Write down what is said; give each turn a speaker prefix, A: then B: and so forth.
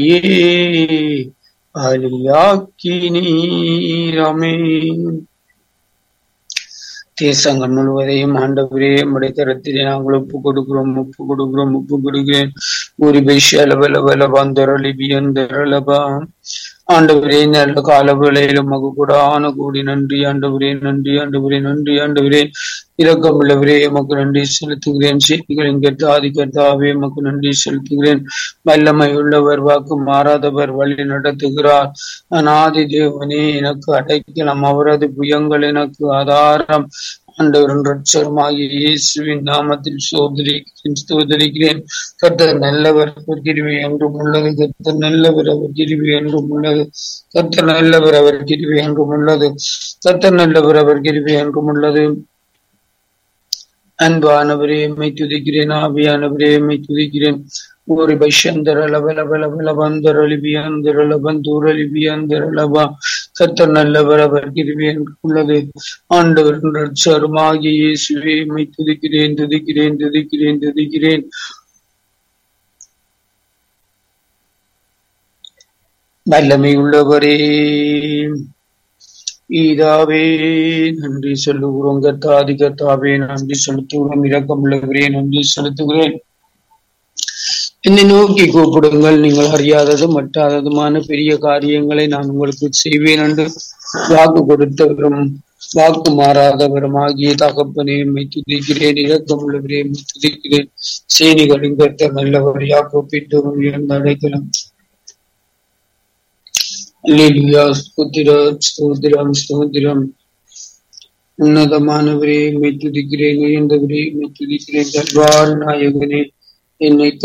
A: பலியாக்கி நீரமே தேசங்கள் முழுவதையும் ஆண்டவரே உடைய கரத்திலே நாங்கள் ஒப்பு கொடுக்கிறோம் ஒப்பு கொடுக்கிறோம் ஒப்பு கொடுக்கிறேன் ஒரு பேஷலபலபல வந்தரலிபியந்தரலபா ஆண்டவரே நல்ல கால வேளையிலும் மகு கூடான கூடி நன்றி ஆண்டவரே நன்றி ஆண்டவரே நன்றி ஆண்டவரே இரக்கமுள்ளவரே எமக்கு நன்றி செலுத்துகிறேன் செய்திகளின் கர்த்தாதி கர்த்தாவே எமக்கு நன்றி செலுத்துகிறேன் வல்லமை உள்ளவர் வாக்கு மாறாதவர் வழி நடத்துகிறார் அநாதி தேவனே எனக்கு அடைக்கலாம் அவரது புயங்கள் எனக்கு ஆதாரம் ஆண்டவரின் ரட்சகமாகிய இயேசுவின் நாமத்தில் சோதரிக்கிறேன் சோதரிக்கிறேன் கர்த்தர் நல்லவர் அவர் கிருவி என்றும் உள்ளது கர்த்தர் நல்லவர் அவர் கிருவி என்றும் உள்ளது கர்த்தர் நல்லவர் அவர் கிருவி என்றும் உள்ளது கர்த்தர் நல்லவர் அவர் கிருவி என்றும் உள்ளது அன்பானவரே எம்மை துதிக்கிறேன் ஆவியானவரே எம்மை துதிக்கிறேன் ஒரு பைஷந்தர லப லப லப லபந்தர லிபியந்தர லபந்தூர லிபியந்தர லபா கர்த்தர் நல்லவர் அவர் கிருவி என்று உள்ளது ஆண்டவர் ரட்சருமாகிய இயேசுவே எம்மை துதிக்கிறேன் துதிக்கிறேன் துதிக்கிறேன் துதிக்கிறேன் வல்லமை உள்ளவரே ஈதாவே நன்றி சொல்லுகிறோம் கர்த்தாதி கர்த்தாவே நன்றி செலுத்துகிறோம் இரக்கம் உள்ளவரே நன்றி செலுத்துகிறேன் என்னை நோக்கி கூப்பிடுங்கள் நீங்கள் அறியாதது மற்றாததுமான பெரிய காரியங்களை நான் உங்களுக்கு செய்வேன் என்று வாக்கு கொடுத்தவரும் வாக்கு மாறாதவரும் ஆகிய தகப்பனே எம்மை துதிக்கிறேன் இரக்கம் உள்ளவரே எம்மை துதிக்கிறேன் சேனிகளின் கர்த்தர் நல்லவர் யாக்கோ பின்னும் உயர்ந்த அடைக்கலம் அல்லேலூயா ஸ்தோத்திரம் ஸ்தோத்திரம் ஸ்தோத்திரம் உன்னதமானவரே மெய் துதிக்கிறேன் உயர்ந்தவரே மெய் துதிக்கிறேன் தல்வார் நாயகனே என்னை